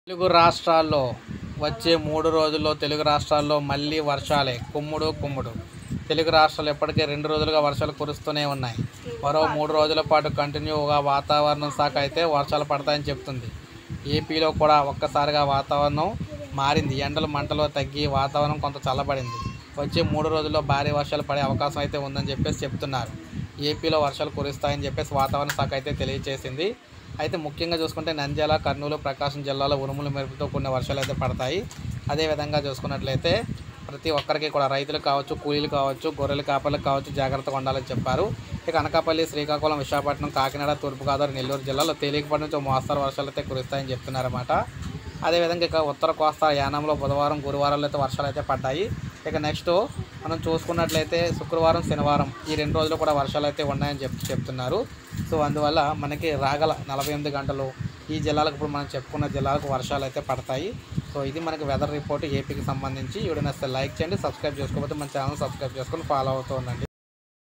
తెలుగు రాష్ట్రాల్లో వచ్చే మూడు రోజుల్లో తెలుగు రాష్ట్రాల్లో మళ్ళీ వర్షాలే కుమ్ముడు కుమ్ముడు తెలుగు రాష్ట్రాలు ఇప్పటికే రెండు రోజులుగా వర్షాలు కురుస్తూనే ఉన్నాయి మరో మూడు రోజుల పాటు కంటిన్యూగా వాతావరణం శాఖ అయితే వర్షాలు పడతాయని చెప్తుంది ఏపీలో కూడా ఒక్కసారిగా వాతావరణం మారింది ఎండలు మంటలు తగ్గి వాతావరణం కొంత చల్లబడింది వచ్చే మూడు రోజుల్లో భారీ వర్షాలు పడే అవకాశం అయితే ఉందని చెప్పేసి చెప్తున్నారు ఏపీలో వర్షాలు కురుస్తాయని చెప్పేసి వాతావరణ శాఖ అయితే తెలియజేసింది అయితే ముఖ్యంగా చూసుకుంటే నంద్యాల కర్నూలు ప్రకాశం జిల్లాలో ఉరుములు మెరుపుతో కొన్ని వర్షాలు అయితే పడతాయి అదేవిధంగా చూసుకున్నట్లయితే ప్రతి ఒక్కరికి కూడా రైతులు కావచ్చు కూలీలు కావచ్చు గొర్రెలు కాపర్లకు కావచ్చు జాగ్రత్తగా ఉండాలని చెప్పారు ఇక అనకాపల్లి శ్రీకాకుళం విశాఖపట్నం కాకినాడ తూర్పుగోదావరి నెల్లూరు జిల్లాలో తేలికపాటి నుంచి ఓ మోస్తరు వర్షాలు అయితే కురుస్తాయని చెప్తున్నారన్నమాట అదేవిధంగా ఇక ఉత్తర కోస్తా యానంలో బుధవారం గురువారాలు అయితే వర్షాలు అయితే పడ్డాయి ఇక నెక్స్ట్ మనం చూసుకున్నట్లయితే శుక్రవారం శనివారం ఈ రెండు రోజులు కూడా వర్షాలు అయితే ఉన్నాయని చెప్ చెప్తున్నారు సో అందువల్ల మనకి రాగల నలభై ఎనిమిది గంటలు ఈ జిల్లాలకు ఇప్పుడు మనం చెప్పుకున్న జిల్లాలకు వర్షాలు అయితే పడతాయి సో ఇది మనకి వెదర్ రిపోర్ట్ ఏపీకి సంబంధించి వీడియో నచ్చితే లైక్ చేయండి సబ్స్క్రైబ్ చేసుకోకపోతే మన ఛానల్ సబ్స్క్రైబ్ చేసుకొని ఫాలో అవుతూ ఉండండి